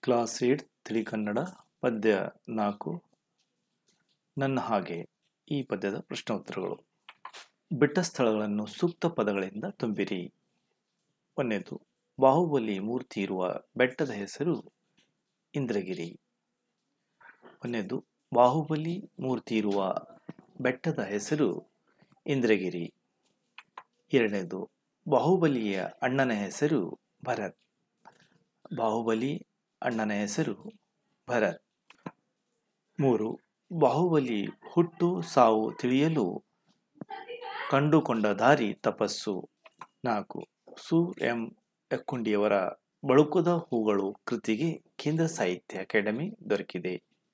class eight ತಿಳಿ ಕನ್ನಡ ಪದ್ಯ ನಾಲ್ಕು ನನ್ನ ಹಾಗೆ ಈ ಪದ್ಯದ ಪ್ರಶ್ನೋತ್ತರಗಳು ಬಿಟ್ಟ ಸ್ಥಳಗಳನ್ನು ಸೂಕ್ತ ಪದಗಳಿಂದ ತುಂಬಿರಿ ಒಂದನೇದು ಬಾಹುಬಲಿ ಮೂರ್ತಿ ಇರುವ ಬೆಟ್ಟದ ಹೆಸರು ಇಂದ್ರಗಿರಿ ಒಂದನೇದು ಬಾಹುಬಲಿ ಮೂರ್ತಿ ಇರುವ ಬೆಟ್ಟದ ಹೆಸರು ಇಂದ್ರಗಿರಿ ಎರಡನೇದು ಬಾಹುಬಲಿಯ ಅಣ್ಣನ ಹೆಸರು ಭರತ್ ಬಾಹುಬಲಿ ಅಣ್ಣನ ಹೆಸರು ಭರತ್ ಮೂರು ಬಾಹುಬಲಿ ಹುಟ್ಟು ಸಾವು ತಿಳಿಯಲು ಕಂಡುಕೊಂಡ ದಾರಿ ತಪಸ್ಸು ನಾಲ್ಕು ಸು ಎಂ ಎಕ್ಕುಂಡಿಯವರ ಬಳುಕುದ ಹೂಗಳು ಕೃತಿಗೆ ಕೇಂದ್ರ ಸಾಹಿತ್ಯ ಅಕಾಡೆಮಿ ದೊರಕಿದೆ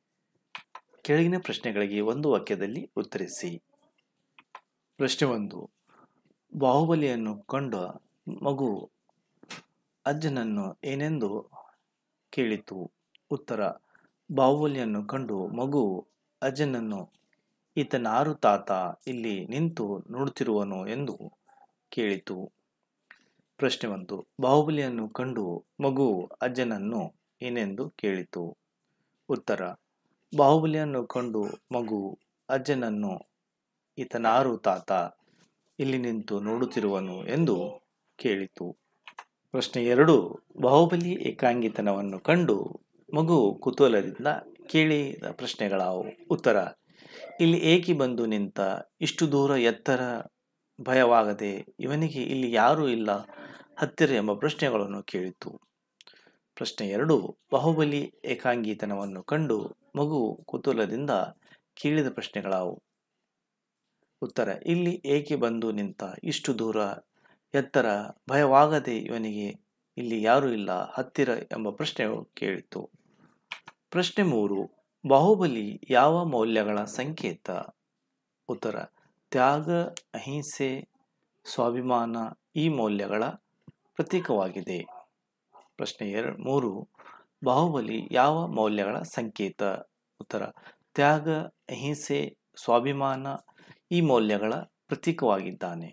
ಕೆಳಗಿನ ಪ್ರಶ್ನೆಗಳಿಗೆ ಒಂದು ವಾಕ್ಯದಲ್ಲಿ ಉತ್ತರಿಸಿ ಪ್ರಶ್ನೆ ಒಂದು ಬಾಹುಬಲಿಯನ್ನು ಕಂಡ ಮಗು ಅಜ್ಜನನ್ನು ಏನೆಂದು ಕೇಳಿತು ಉತ್ತರ ಬಾಹುಬಲಿಯನ್ನು ಕಂಡು ಮಗು ಅಜ್ಜನನ್ನು ಈತನಾರು ತಾತ ಇಲ್ಲಿ ನಿಂತು ನೋಡುತ್ತಿರುವನು ಎಂದು ಕೇಳಿತು ಪ್ರಶ್ನೆ ಒಂದು ಬಾಹುಬಲಿಯನ್ನು ಕಂಡು ಮಗು ಅಜ್ಜನನ್ನು ಏನೆಂದು ಕೇಳಿತು ಉತ್ತರ ಬಾಹುಬಲಿಯನ್ನು ಕಂಡು ಮಗು ಅಜ್ಜನನ್ನು ಈತನಾರು ತಾತ ಇಲ್ಲಿ ನಿಂತು ನೋಡುತ್ತಿರುವನು ಎಂದು ಕೇಳಿತು ಪ್ರಶ್ನೆ ಎರಡು ಬಾಹುಬಲಿ ಏಕಾಂಗಿತನವನ್ನು ಕಂಡು ಮಗು ಕುತೂಹಲದಿಂದ ಕೇಳಿದ ಪ್ರಶ್ನೆಗಳಾವು ಉತ್ತರ ಇಲ್ಲಿ ಏಕೆ ಬಂದು ನಿಂತ ಇಷ್ಟು ದೂರ ಎತ್ತರ ಭಯವಾಗದೆ ಇವನಿಗೆ ಇಲ್ಲಿ ಯಾರೂ ಇಲ್ಲ ಹತ್ತಿರ ಎಂಬ ಪ್ರಶ್ನೆಗಳನ್ನು ಕೇಳಿತು ಪ್ರಶ್ನೆ ಎರಡು ಬಾಹುಬಲಿ ಏಕಾಂಗಿತನವನ್ನು ಕಂಡು ಮಗು ಕುತೂಹಲದಿಂದ ಕೇಳಿದ ಪ್ರಶ್ನೆಗಳಾವು ಉತ್ತರ ಇಲ್ಲಿ ಏಕೆ ಬಂದು ನಿಂತ ಇಷ್ಟು ದೂರ ಎತ್ತರ ಭಯವಾಗದೆ ಇವನಿಗೆ ಇಲ್ಲಿ ಯಾರೂ ಇಲ್ಲ ಹತ್ತಿರ ಎಂಬ ಪ್ರಶ್ನೆಯು ಕೇಳಿತು ಪ್ರಶ್ನೆ ಮೂರು ಬಾಹುಬಲಿ ಯಾವ ಮೌಲ್ಯಗಳ ಸಂಕೇತ ಉತ್ತರ ತ್ಯಾಗ ಅಹಿಂಸೆ ಸ್ವಾಭಿಮಾನ ಈ ಮೌಲ್ಯಗಳ ಪ್ರತೀಕವಾಗಿದೆ ಪ್ರಶ್ನೆ ಎರಡು ಮೂರು ಬಾಹುಬಲಿ ಯಾವ ಮೌಲ್ಯಗಳ ಸಂಕೇತ ಉತ್ತರ ತ್ಯಾಗ ಅಹಿಂಸೆ ಸ್ವಾಭಿಮಾನ ಈ ಮೌಲ್ಯಗಳ ಪ್ರತೀಕವಾಗಿದ್ದಾನೆ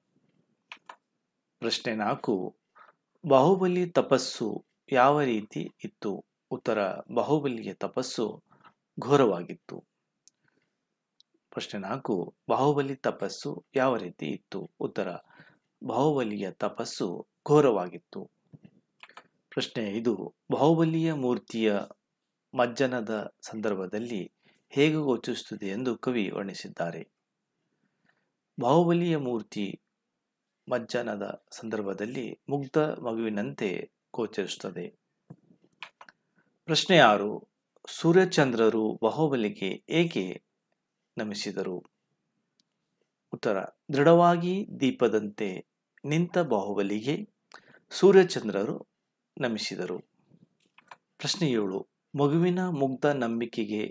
ಪ್ರಶ್ನೆ ನಾಲ್ಕು ಬಾಹುಬಲಿ ತಪಸ್ಸು ಯಾವ ರೀತಿ ಇತ್ತು ಉತ್ತರ ಬಾಹುಬಲಿಯ ತಪಸ್ಸು ಘೋರವಾಗಿತ್ತು ಪ್ರಶ್ನೆ ನಾಲ್ಕು ಬಾಹುಬಲಿ ತಪಸ್ಸು ಯಾವ ರೀತಿ ಇತ್ತು ಉತ್ತರ ಬಾಹುಬಲಿಯ ತಪಸ್ಸು ಘೋರವಾಗಿತ್ತು ಪ್ರಶ್ನೆ ಐದು ಬಾಹುಬಲಿಯ ಮೂರ್ತಿಯ ಮಜ್ಜನದ ಸಂದರ್ಭದಲ್ಲಿ ಹೇಗೆ ಗೋಚರಿಸುತ್ತದೆ ಎಂದು ಕವಿ ವರ್ಣಿಸಿದ್ದಾರೆ ಬಾಹುಬಲಿಯ ಮೂರ್ತಿ ಮಜ್ಜನದ ಸಂದರ್ಭದಲ್ಲಿ ಮುಗ್ಧ ಮಗುವಿನಂತೆ ಗೋಚರಿಸುತ್ತದೆ ಪ್ರಶ್ನೆ ಆರು ಸೂರ್ಯಚಂದ್ರರು ಬಾಹುಬಲಿಗೆ ಏಕೆ ನಮಿಸಿದರು ಉತ್ತರ ದೃಢವಾಗಿ ದೀಪದಂತೆ ನಿಂತ ಬಾಹುಬಲಿಗೆ ಸೂರ್ಯಚಂದ್ರರು ನಮಿಸಿದರು ಪ್ರಶ್ನೆ ಏಳು ಮಗುವಿನ ಮುಗ್ಧ ನಂಬಿಕೆಗೆ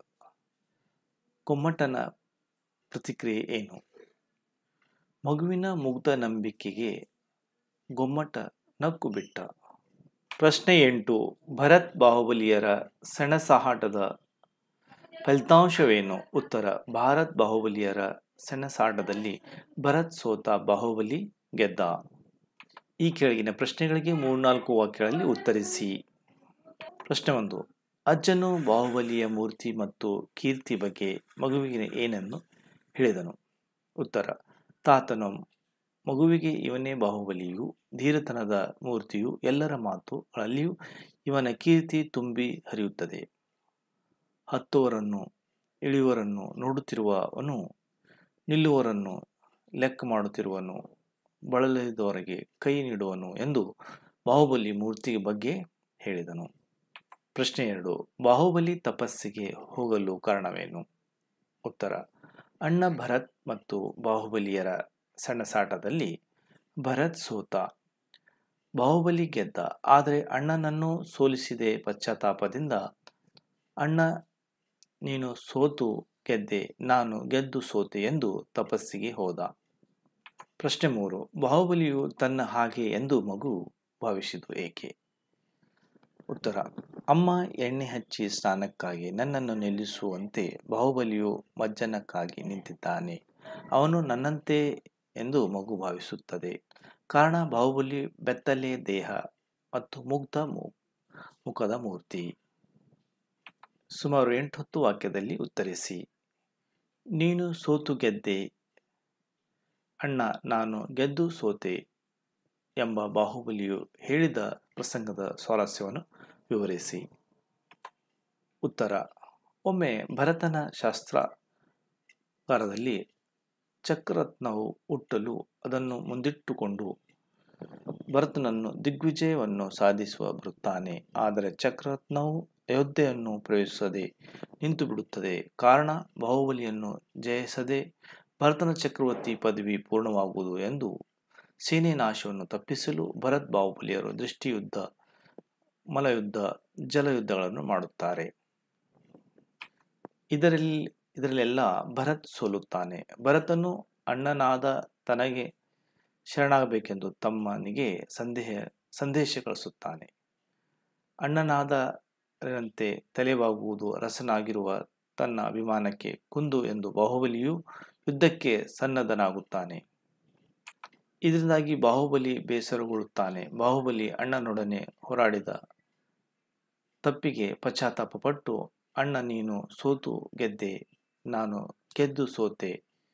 ಕೊಮ್ಮಟನ ಪ್ರತಿಕ್ರಿಯೆ ಏನು ಮಗುವಿನ ಮುಗ್ಧ ನಂಬಿಕೆಗೆ ಗೊಮ್ಮಟ ನಕ್ಕು ಬಿಟ್ಟ ಪ್ರಶ್ನೆ ಎಂಟು ಭರತ್ ಬಾಹುಬಲಿಯರ ಸೆಣಸಾಟದ ಫಲಿತಾಂಶವೇನು ಉತ್ತರ ಭಾರತ್ ಬಾಹುಬಲಿಯರ ಸೆಣಸಾಟದಲ್ಲಿ ಭರತ್ ಸೋತ ಬಾಹುಬಲಿ ಗೆದ್ದ ಈ ಕೆಳಗಿನ ಪ್ರಶ್ನೆಗಳಿಗೆ ಮೂರ್ನಾಲ್ಕು ವಾಕ್ಯಗಳಲ್ಲಿ ಉತ್ತರಿಸಿ ಪ್ರಶ್ನೆ ಒಂದು ಅಜ್ಜನು ಬಾಹುಬಲಿಯ ಮೂರ್ತಿ ಮತ್ತು ಕೀರ್ತಿ ಬಗ್ಗೆ ಮಗುವಿಗೆ ಏನನ್ನು ಹೇಳಿದನು ಉತ್ತರ ತಾತನು ಮಗುವಿಗೆ ಇವನೇ ಬಾಹುಬಲಿಯು ಧೀರತನದ ಮೂರ್ತಿಯು ಎಲ್ಲರ ಮಾತುಗಳಲ್ಲಿಯೂ ಇವನ ಕೀರ್ತಿ ತುಂಬಿ ಹರಿಯುತ್ತದೆ ಹತ್ತುವರನ್ನು ಇಳಿಯುವರನ್ನು ನೋಡುತ್ತಿರುವವನು ನಿಲ್ಲುವರನ್ನು ಲೆಕ್ಕ ಮಾಡುತ್ತಿರುವನು ಬಳಲಿದವರಿಗೆ ಕೈ ನೀಡುವನು ಎಂದು ಬಾಹುಬಲಿ ಮೂರ್ತಿ ಬಗ್ಗೆ ಹೇಳಿದನು ಪ್ರಶ್ನೆ ಎರಡು ಬಾಹುಬಲಿ ತಪಸ್ಸಿಗೆ ಹೋಗಲು ಕಾರಣವೇನು ಉತ್ತರ ಅಣ್ಣ ಭರತ್ ಮತ್ತು ಬಾಹುಬಲಿಯರ ಸಣ್ಣಸಾಟದಲ್ಲಿ ಭರತ್ ಸೋತ ಬಾಹುಬಲಿ ಗೆದ್ದ ಆದರೆ ಅಣ್ಣನನ್ನು ಸೋಲಿಸಿದೆ ಪಶ್ಚಾತ್ತಾಪದಿಂದ ಅಣ್ಣ ನೀನು ಸೋತು ಗೆದ್ದೆ ನಾನು ಗೆದ್ದು ಸೋತೆ ಎಂದು ತಪಸ್ಸಿಗೆ ಹೋದ ಪ್ರಶ್ನೆ ಮೂರು ಬಾಹುಬಲಿಯು ತನ್ನ ಹಾಗೆ ಎಂದು ಮಗು ಭಾವಿಸಿದು ಏಕೆ ಉತ್ತರ ಅಮ್ಮ ಎಣ್ಣೆ ಹಚ್ಚಿ ಸ್ನಾನಕ್ಕಾಗಿ ನನ್ನನ್ನು ನಿಲ್ಲಿಸುವಂತೆ ಬಾಹುಬಲಿಯು ಮಜ್ಜನಕ್ಕಾಗಿ ನಿಂತಿದ್ದಾನೆ ಅವನು ನನ್ನಂತೆ ಎಂದು ಮಗು ಭಾವಿಸುತ್ತದೆ ಕಾರಣ ಬಾಹುಬಲಿ ಬೆತ್ತಲೆ ದೇಹ ಮತ್ತು ಮುಗ್ಧ ಮುಖದ ಮೂರ್ತಿ ಸುಮಾರು ಎಂಟು ಹತ್ತು ವಾಕ್ಯದಲ್ಲಿ ಉತ್ತರಿಸಿ ನೀನು ಸೋತು ಗೆದ್ದೆ ಅಣ್ಣ ನಾನು ಗೆದ್ದು ಸೋತೆ ಎಂಬ ಬಾಹುಬಲಿಯು ಹೇಳಿದ ಪ್ರಸಂಗದ ಸ್ವಾರಸ್ಯವನ್ನು ವಿವರಿಸಿ ಉತ್ತರ ಒಮ್ಮೆ ಭರತನ ಶಾಸ್ತ್ರಾಗಾರದಲ್ಲಿ ಚಕ್ರರತ್ನವು ಹುಟ್ಟಲು ಅದನ್ನು ಮುಂದಿಟ್ಟುಕೊಂಡು ಭರತನನ್ನು ದಿಗ್ವಿಜಯವನ್ನು ಸಾಧಿಸುವ ಬರುತ್ತಾನೆ ಆದರೆ ಚಕ್ರರತ್ನವು ಅಯೋಧ್ಯೆಯನ್ನು ಪ್ರವೇಶಿಸದೆ ನಿಂತು ಬಿಡುತ್ತದೆ ಕಾರಣ ಬಾಹುಬಲಿಯನ್ನು ಜಯಿಸದೆ ಭರತನ ಚಕ್ರವರ್ತಿ ಪದವಿ ಪೂರ್ಣವಾಗುವುದು ಎಂದು ಸೇನೆ ನಾಶವನ್ನು ತಪ್ಪಿಸಲು ಭರತ್ ಬಾಹುಬಲಿಯರು ದೃಷ್ಟಿಯುದ್ಧ ಮಲಯುದ್ಧ ಜಲಯುದ್ಧಗಳನ್ನು ಮಾಡುತ್ತಾರೆ ಇದರಲ್ಲಿ ಇದರಲ್ಲೆಲ್ಲ ಭರತ್ ಸೋಲುತ್ತಾನೆ ಭರತನು ಅಣ್ಣನಾದ ತನಗೆ ಶರಣಾಗಬೇಕೆಂದು ತಮ್ಮನಿಗೆ ಸಂದೇಹ ಸಂದೇಶ ಕಳಿಸುತ್ತಾನೆ ಅಣ್ಣನಾದರಂತೆ ತಲೆಬಾಗುವುದು ರಸನಾಗಿರುವ ತನ್ನ ಅಭಿಮಾನಕ್ಕೆ ಕುಂದು ಎಂದು ಬಾಹುಬಲಿಯು ಯುದ್ಧಕ್ಕೆ ಸನ್ನದ್ಧನಾಗುತ್ತಾನೆ ಇದರಿಂದಾಗಿ ಬಾಹುಬಲಿ ಬೇಸರಗೊಳ್ಳುತ್ತಾನೆ ಬಾಹುಬಲಿ ಅಣ್ಣನೊಡನೆ ಹೋರಾಡಿದ ತಪ್ಪಿಗೆ ಪಶ್ಚಾತ್ತಾಪ ಪಟ್ಟು ಅಣ್ಣ ನೀನು ಸೋತು ಗೆದ್ದೆ ನಾನು ಗೆದ್ದು ಸೋತೆ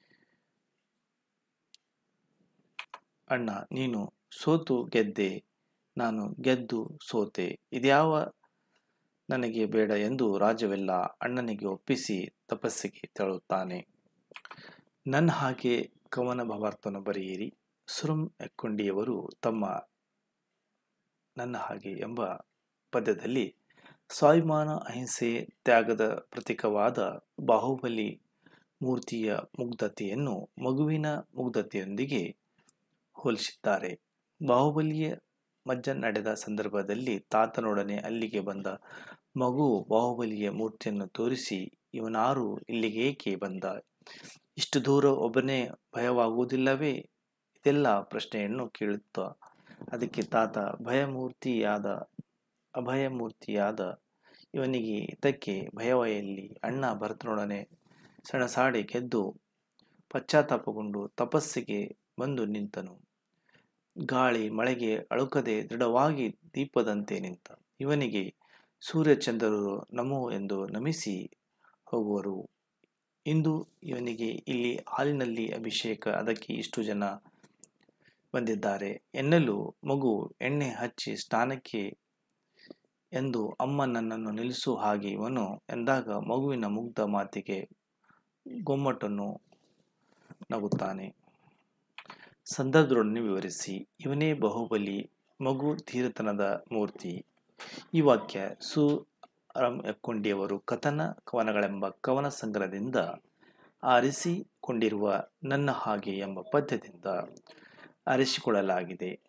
ಅಣ್ಣ ನೀನು ಸೋತು ಗೆದ್ದೆ ನಾನು ಗೆದ್ದು ಸೋತೆ ಇದ್ಯಾವ ನನಗೆ ಬೇಡ ಎಂದು ರಾಜ್ಯವೆಲ್ಲ ಅಣ್ಣನಿಗೆ ಒಪ್ಪಿಸಿ ತಪಸ್ಸಿಗೆ ತೆರಳುತ್ತಾನೆ ನನ್ನ ಹಾಗೆ ಕವನ ಭಾವಾರ್ಥವನ್ನು ಬರೆಯಿರಿ ಸುರಂ ಎಕ್ಕೊಂಡಿಯವರು ತಮ್ಮ ನನ್ನ ಹಾಗೆ ಎಂಬ ಪದ್ಯದಲ್ಲಿ ಸ್ವಾಭಿಮಾನ ಅಹಿಂಸೆ ತ್ಯಾಗದ ಪ್ರತೀಕವಾದ ಬಾಹುಬಲಿ ಮೂರ್ತಿಯ ಮುಗ್ಧತೆಯನ್ನು ಮಗುವಿನ ಮುಗ್ಧತೆಯೊಂದಿಗೆ ಹೋಲಿಸಿದ್ದಾರೆ ಬಾಹುಬಲಿಯ ಮಜ್ಜ ನಡೆದ ಸಂದರ್ಭದಲ್ಲಿ ತಾತನೊಡನೆ ಅಲ್ಲಿಗೆ ಬಂದ ಮಗು ಬಾಹುಬಲಿಯ ಮೂರ್ತಿಯನ್ನು ತೋರಿಸಿ ಇವನಾರು ಇಲ್ಲಿಗೆ ಏಕೆ ಬಂದ ಇಷ್ಟು ದೂರ ಒಬ್ಬನೇ ಭಯವಾಗುವುದಿಲ್ಲವೇ ಇದೆಲ್ಲ ಪ್ರಶ್ನೆಯನ್ನು ಕೇಳುತ್ತಾ ಅದಕ್ಕೆ ತಾತ ಭಯಮೂರ್ತಿಯಾದ ಅಭಯಮೂರ್ತಿಯಾದ ಇವನಿಗೆ ಇದಕ್ಕೆ ಭಯವೆಯಲ್ಲಿ ಅಣ್ಣ ಭರತನೊಡನೆ ಸಣಸಾಡಿ ಗೆದ್ದು ಪಶ್ಚಾತ್ತಾಪಗೊಂಡು ತಪಸ್ಸಿಗೆ ಬಂದು ನಿಂತನು ಗಾಳಿ ಮಳೆಗೆ ಅಳುಕದೆ ದೃಢವಾಗಿ ದೀಪದಂತೆ ನಿಂತ ಇವನಿಗೆ ಸೂರ್ಯಚಂದ್ರರು ನಮೋ ಎಂದು ನಮಿಸಿ ಹೋಗುವರು ಇಂದು ಇವನಿಗೆ ಇಲ್ಲಿ ಹಾಲಿನಲ್ಲಿ ಅಭಿಷೇಕ ಅದಕ್ಕೆ ಇಷ್ಟು ಜನ ಬಂದಿದ್ದಾರೆ ಎನ್ನಲು ಮಗು ಎಣ್ಣೆ ಹಚ್ಚಿ ಸ್ನಾನಕ್ಕೆ ಎಂದು ಅಮ್ಮ ನನ್ನನ್ನು ನಿಲ್ಲಿಸು ಹಾಗೆ ಇವನು ಎಂದಾಗ ಮಗುವಿನ ಮುಗ್ಧ ಮಾತಿಗೆ ಗೊಮ್ಮಟನ್ನು ನಗುತ್ತಾನೆ ಸಂದರ್ಭದೊಡನೆ ವಿವರಿಸಿ ಇವನೇ ಬಾಹುಬಲಿ ಮಗು ಧೀರತನದ ಮೂರ್ತಿ ಈ ವಾಕ್ಯ ಸು ರಂ ಎಕ್ಕೊಂಡಿಯವರು ಕಥನ ಕವನಗಳೆಂಬ ಕವನ ಸಂಗ್ರಹದಿಂದ ಆರಿಸಿಕೊಂಡಿರುವ ನನ್ನ ಹಾಗೆ ಎಂಬ ಪದ್ಯದಿಂದ ಆರಿಸಿಕೊಳ್ಳಲಾಗಿದೆ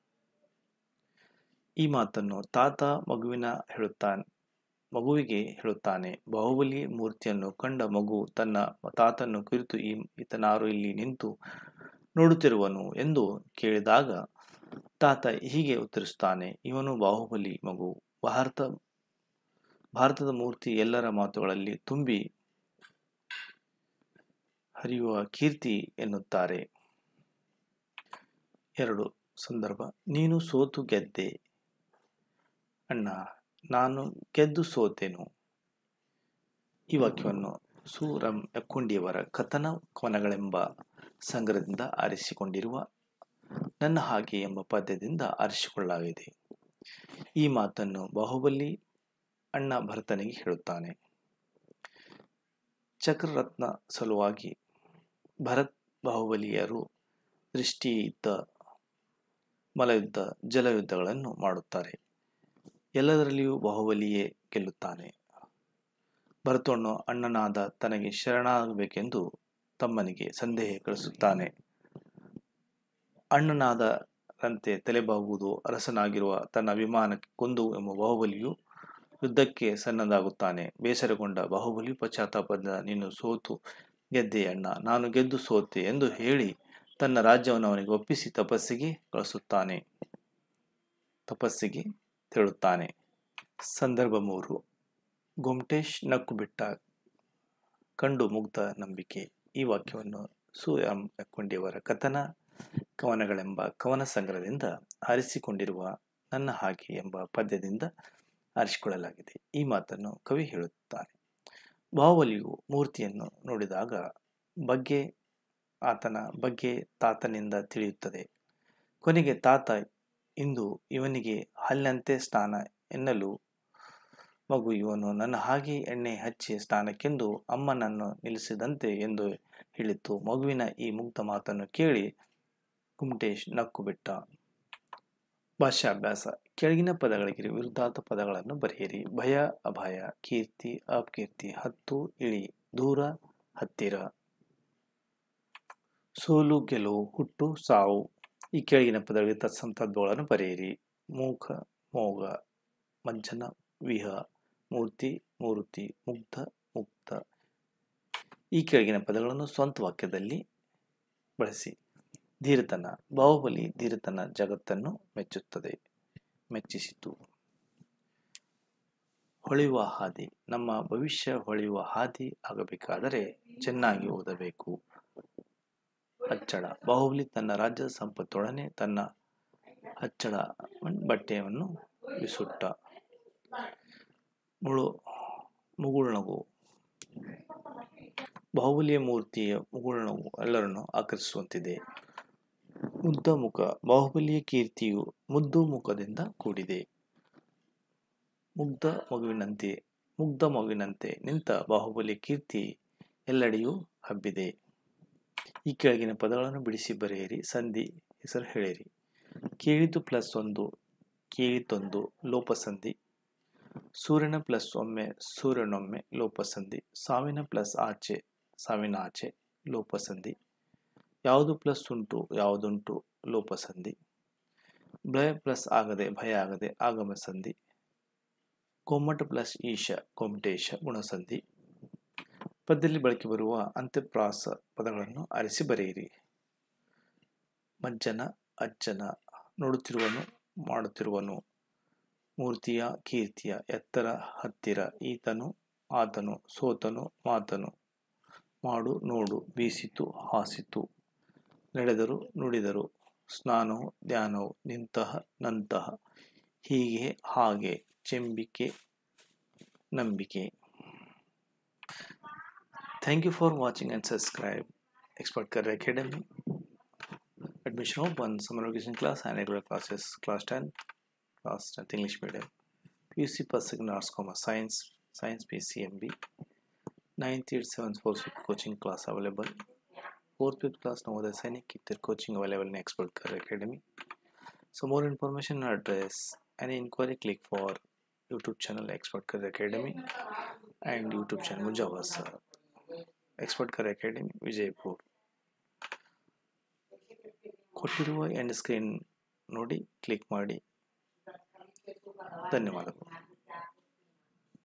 ಈ ಮಾತನ್ನು ತಾತ ಮಗುವಿನ ಹೇಳುತ್ತಾನೆ ಮಗುವಿಗೆ ಹೇಳುತ್ತಾನೆ ಬಾಹುಬಲಿ ಮೂರ್ತಿಯನ್ನು ಕಂಡ ಮಗು ತನ್ನ ತಾತನ್ನು ಕುರಿತು ಈ ಈತನಾರು ಇಲ್ಲಿ ನಿಂತು ನೋಡುತ್ತಿರುವನು ಎಂದು ಕೇಳಿದಾಗ ತಾತ ಹೀಗೆ ಉತ್ತರಿಸುತ್ತಾನೆ ಇವನು ಬಾಹುಬಲಿ ಮಗು ಭಾರತ ಭಾರತದ ಮೂರ್ತಿ ಎಲ್ಲರ ಮಾತುಗಳಲ್ಲಿ ತುಂಬಿ ಹರಿಯುವ ಕೀರ್ತಿ ಎನ್ನುತ್ತಾರೆ ಎರಡು ಸಂದರ್ಭ ನೀನು ಸೋತು ಗೆದ್ದೆ ಅಣ್ಣ ನಾನು ಗೆದ್ದು ಸೋತೆನು ಈ ವಾಕ್ಯವನ್ನು ಸೂರಂ ಎಕ್ಕೊಂಡಿಯವರ ಕಥನ ಕವನಗಳೆಂಬ ಸಂಗ್ರಹದಿಂದ ಆರಿಸಿಕೊಂಡಿರುವ ನನ್ನ ಹಾಗೆ ಎಂಬ ಪದ್ಯದಿಂದ ಆರಿಸಿಕೊಳ್ಳಲಾಗಿದೆ ಈ ಮಾತನ್ನು ಬಾಹುಬಲಿ ಅಣ್ಣ ಭರತನಿಗೆ ಹೇಳುತ್ತಾನೆ ಚಕ್ರರತ್ನ ಸಲುವಾಗಿ ಭರತ್ ಬಾಹುಬಲಿಯರು ದೃಷ್ಟಿಯುದ್ಧ ಮಲಯುದ್ಧ ಜಲಯುದ್ಧಗಳನ್ನು ಮಾಡುತ್ತಾರೆ ಎಲ್ಲದರಲ್ಲಿಯೂ ಬಾಹುಬಲಿಯೇ ಗೆಲ್ಲುತ್ತಾನೆ ಭರತನು ಅಣ್ಣನಾದ ತನಗೆ ಶರಣಾಗಬೇಕೆಂದು ತಮ್ಮನಿಗೆ ಸಂದೇಹ ಕಳಿಸುತ್ತಾನೆ ಅಣ್ಣನಾದರಂತೆ ತಲೆಬಾಗುವುದು ಅರಸನಾಗಿರುವ ತನ್ನ ಅಭಿಮಾನಕ್ಕೆ ಕೊಂದು ಎಂಬ ಬಾಹುಬಲಿಯು ಯುದ್ಧಕ್ಕೆ ಸನ್ನದ್ಧಾಗುತ್ತಾನೆ ಬೇಸರಗೊಂಡ ಬಾಹುಬಲಿ ಪಶ್ಚಾತ್ತಾಪದಿಂದ ನೀನು ಸೋತು ಗೆದ್ದೆ ಅಣ್ಣ ನಾನು ಗೆದ್ದು ಸೋತೆ ಎಂದು ಹೇಳಿ ತನ್ನ ರಾಜ್ಯವನ್ನು ಅವನಿಗೆ ಒಪ್ಪಿಸಿ ತಪಸ್ಸಿಗೆ ಕಳಿಸುತ್ತಾನೆ ತಪಸ್ಸಿಗೆ ತೆರಳುತ್ತಾನೆ ಸಂದರ್ಭ ಮೂರು ಗೊಮ್ಟೇಶ್ ನಕ್ಕು ಬಿಟ್ಟ ಕಂಡು ಮುಗ್ಧ ನಂಬಿಕೆ ಈ ವಾಕ್ಯವನ್ನು ಸು ಎಂ ಎಕ್ಕೊಂಡಿಯವರ ಕಥನ ಕವನಗಳೆಂಬ ಕವನ ಸಂಗ್ರಹದಿಂದ ಆರಿಸಿಕೊಂಡಿರುವ ನನ್ನ ಹಾಗೆ ಎಂಬ ಪದ್ಯದಿಂದ ಆರಿಸಿಕೊಳ್ಳಲಾಗಿದೆ ಈ ಮಾತನ್ನು ಕವಿ ಹೇಳುತ್ತಾನೆ ಬಾಹುಬಲಿಯು ಮೂರ್ತಿಯನ್ನು ನೋಡಿದಾಗ ಬಗ್ಗೆ ಆತನ ಬಗ್ಗೆ ತಾತನಿಂದ ತಿಳಿಯುತ್ತದೆ ಕೊನೆಗೆ ತಾತ ಇಂದು ಇವನಿಗೆ ಹಲ್ಲಿನಂತೆ ಸ್ನಾನ ಎನ್ನಲು ಮಗು ಇವನು ನನ್ನ ಹಾಗೆ ಎಣ್ಣೆ ಹಚ್ಚಿ ಸ್ನಾನಕ್ಕೆಂದು ಅಮ್ಮನನ್ನು ನಿಲ್ಲಿಸಿದಂತೆ ಎಂದು ಹೇಳಿತು ಮಗುವಿನ ಈ ಮುಗ್ಧ ಮಾತನ್ನು ಕೇಳಿ ಕುಮಟೇಶ್ ನಕ್ಕು ಬಿಟ್ಟ ಭಾಷಾಭ್ಯಾಸ ಕೆಳಗಿನ ಪದಗಳಿಗೆ ವಿರುದ್ಧಾರ್ಥ ಪದಗಳನ್ನು ಬರೆಯಿರಿ ಭಯ ಅಭಯ ಕೀರ್ತಿ ಅಪಕೀರ್ತಿ ಹತ್ತು ಇಳಿ ದೂರ ಹತ್ತಿರ ಸೋಲು ಗೆಲುವು ಹುಟ್ಟು ಸಾವು ಈ ಕೆಳಗಿನ ಪದಗಳಿಗೆ ತತ್ಸಮ ತದ್ಭವಗಳನ್ನು ಬರೆಯಿರಿ ಮೂಖ ಮೋಗ ಮಜ್ಜನ ವಿಹ ಮೂರ್ತಿ ಮೂರ್ತಿ ಮುಗ್ಧ ಮುಕ್ತ ಈ ಕೆಳಗಿನ ಪದಗಳನ್ನು ಸ್ವಂತ ವಾಕ್ಯದಲ್ಲಿ ಬಳಸಿ ಧೀರತನ ಬಾಹುಬಲಿ ಧೀರತನ ಜಗತ್ತನ್ನು ಮೆಚ್ಚುತ್ತದೆ ಮೆಚ್ಚಿಸಿತು ಹೊಳೆಯುವ ಹಾದಿ ನಮ್ಮ ಭವಿಷ್ಯ ಹೊಳೆಯುವ ಹಾದಿ ಆಗಬೇಕಾದರೆ ಚೆನ್ನಾಗಿ ಓದಬೇಕು ಹಚ್ಚಳ ಬಾಹುಬಲಿ ತನ್ನ ರಾಜ್ಯದ ಸಂಪತ್ತೊಡನೆ ತನ್ನ ಹಚ್ಚಳ ಬಟ್ಟೆಯನ್ನು ಬಿಸುಟ್ಟ ಮುಳು ಮುಗುಳ್ನಗು ಬಾಹುಬಲಿಯ ಮೂರ್ತಿಯ ಮುಗುಳ್ನಗು ಎಲ್ಲರನ್ನು ಆಕರ್ಷಿಸುವಂತಿದೆ ಮುಗ್ಧ ಮುಖ ಬಾಹುಬಲಿಯ ಕೀರ್ತಿಯು ಮುದ್ದು ಮುಖದಿಂದ ಕೂಡಿದೆ ಮುಗ್ಧ ಮಗುವಿನಂತೆ ಮುಗ್ಧ ಮಗುವಿನಂತೆ ನಿಂತ ಬಾಹುಬಲಿ ಕೀರ್ತಿ ಎಲ್ಲೆಡೆಯೂ ಹಬ್ಬಿದೆ ಈ ಕೆಳಗಿನ ಪದಗಳನ್ನು ಬಿಡಿಸಿ ಬರೆಯಿರಿ ಸಂಧಿ ಹೆಸರು ಹೇಳಿರಿ ಕೇಳಿತು ಪ್ಲಸ್ ಒಂದು ಕೇಳಿತೊಂದು ಲೋಪಸಂಧಿ ಸೂರ್ಯನ ಪ್ಲಸ್ ಒಮ್ಮೆ ಸೂರ್ಯನೊಮ್ಮೆ ಲೋಪಸಂಧಿ ಸಾವಿನ ಪ್ಲಸ್ ಆಚೆ ಸಾವಿನ ಆಚೆ ಲೋಪಸಂಧಿ ಯಾವುದು ಪ್ಲಸ್ ಉಂಟು ಯಾವುದುಂಟು ಲೋಪಸಂಧಿ ಭಯ ಪ್ಲಸ್ ಆಗದೆ ಭಯ ಆಗದೆ ಆಗಮ ಸಂಧಿ ಕೊಮ್ಮಟ ಪ್ಲಸ್ ಈಶ ಕೊಮಟೇಶ ಗುಣಸಂಧಿ ಪದ್ಯದಲ್ಲಿ ಬಳಕೆ ಬರುವ ಅಂತ್ಯಪ್ರಾಸ ಪದಗಳನ್ನು ಆರಿಸಿ ಬರೆಯಿರಿ ಮಜ್ಜನ ಅಜ್ಜನ ನೋಡುತ್ತಿರುವನು ಮಾಡುತ್ತಿರುವನು ಮೂರ್ತಿಯ ಕೀರ್ತಿಯ ಎತ್ತರ ಹತ್ತಿರ ಈತನು ಆತನು ಸೋತನು ಮಾತನು ಮಾಡು ನೋಡು ಬೀಸಿತು ಹಾಸಿತು ನಡೆದರು ನುಡಿದರು ಸ್ನಾನವು ಧ್ಯಾನವು ನಿಂತಹ ನಂತಹ ಹೀಗೆ ಹಾಗೆ ಚೆಂಬಿಕೆ ನಂಬಿಕೆ thank you for watching and subscribe expert career academy admission open summer vacation class and regular classes class 10 class 10th english medium pc passive arts commerce science science pcmb 98746 coaching class available fourth fifth class Navodaya Sainik keep their coaching available in expert career academy so more information and address any inquiry click for youtube channel expert career academy and youtube channel Mujawaz expert career academy Vijayapur ಕೊಟ್ಟಿರುವ end screen ನೋಡಿ click ಮಾಡಿ ಧನ್ಯವಾದಗಳು